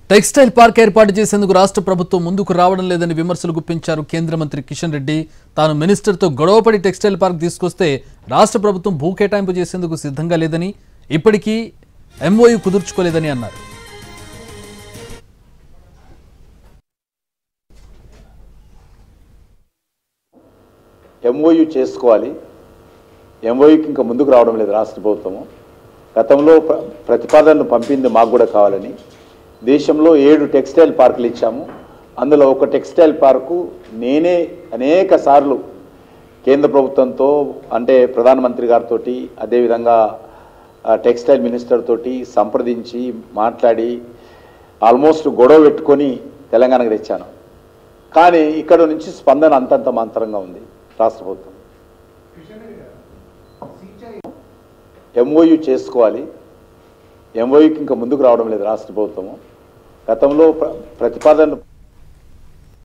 textile park ఏర్పాటు చేసేందుకు రాష్ట్ర ప్రభుత్వం ముందుకు రావడం లేదని విమర్శలు గుప్పించారు కేంద్ర మంత్రి కిషన్ రెడ్డి తాను మినిస్టర్తో గొడవపడి టెక్స్టైల్ పార్క్ తీసుకొస్తే రాష్ట్ర ప్రభుత్వం భూ కేటాయింపు చేసేందుకు సిద్ధంగా లేదని ఇప్పటికీ ఎంఓయూ కుదుర్చుకోలేదని అన్నారు ఎంఓయు చేసుకోవాలి ఎంఓయుకి ఇంకా ముందుకు రావడం లేదు రాష్ట్ర ప్రభుత్వము గతంలో ప్ర- ప్రతిపాదనలు పంపింది మాకు కూడా కావాలని దేశంలో ఏడు టెక్స్టైల్ పార్కులు ఇచ్చాము అందులో ఒక టెక్స్టైల్ పార్కు నేనే అనేక సార్లు కేంద్ర ప్రభుత్వంతో అంటే ప్రధానమంత్రి గారితో అదేవిధంగా ఆ, టెక్స్టైల్ మినిస్టర్ తోటి సంప్రదించి మాట్లాడి ఆల్మోస్ట్ గొడవ పెట్టుకొని తెలంగాణకు తెచ్చాను కానీ ఇక్కడ నుంచి స్పందన అంతంత మాత్రంగా ఉంది రాష్ట్ర ప్రభుత్వం ఎంఓయు చేసుకోవాలి ఎంఓయుకి ఇంకా ముందుకు రావడం లేదు రాష్ట్ర ప్రభుత్వము గతంలో ప్ర- ప్రతిపాదనలు